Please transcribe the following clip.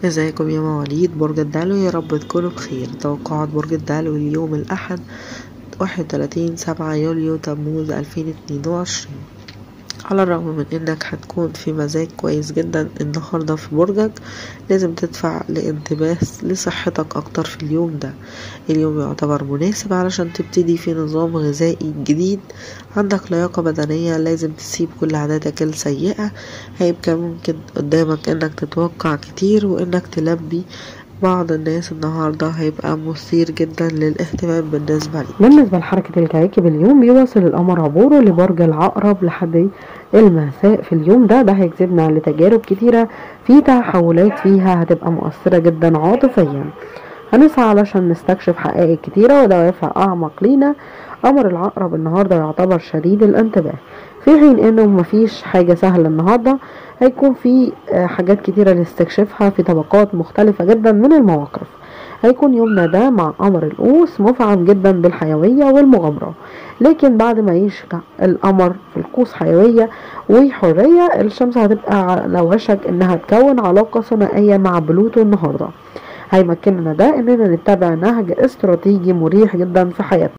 ازيكم يا مواليد برج الدلو يا رب تكونوا بخير توقعات برج الدلو اليوم الأحد واحد وتلاتين سبعة يوليو تموز ألفين اتنين وعشرين على الرغم من انك هتكون في مزاج كويس جدا النهاردة في برجك لازم تدفع لانتباه لصحتك اكتر في اليوم ده اليوم يعتبر مناسب علشان تبتدي في نظام غذائي جديد عندك لياقة بدنية لازم تسيب كل عاداتك السيئة هيبقى ممكن قدامك انك تتوقع كتير وانك تلبي بعض الناس النهاردة هيبقى مثير جدا للاهتمام بالنسبة لي بالنسبة لحركة الكواكب اليوم بيواصل القمر عبوره لبرج العقرب لحد المساء في اليوم ده ده هيجذبنا لتجارب كتيرة في تحولات فيها هتبقى مؤثرة جدا عاطفيا هنسعى علشان نستكشف حقائق كتيرة ودوافع أعمق لينا قمر العقرب النهاردة يعتبر شديد الانتباه في حين انه مفيش حاجة سهلة النهاردة هيكون في حاجات كتيرة لاستكشافها في طبقات مختلفة جدا من المواقف هيكون يومنا ده مع قمر القوس مفعم جدا بالحيوية والمغامرة لكن بعد ما يشجع القمر في القوس حيوية وحرية الشمس هتبقى على وشك انها تكون علاقة ثنائية مع بلوتو النهاردة هيمكننا ده اننا نتبع نهج استراتيجي مريح جدا في حياتنا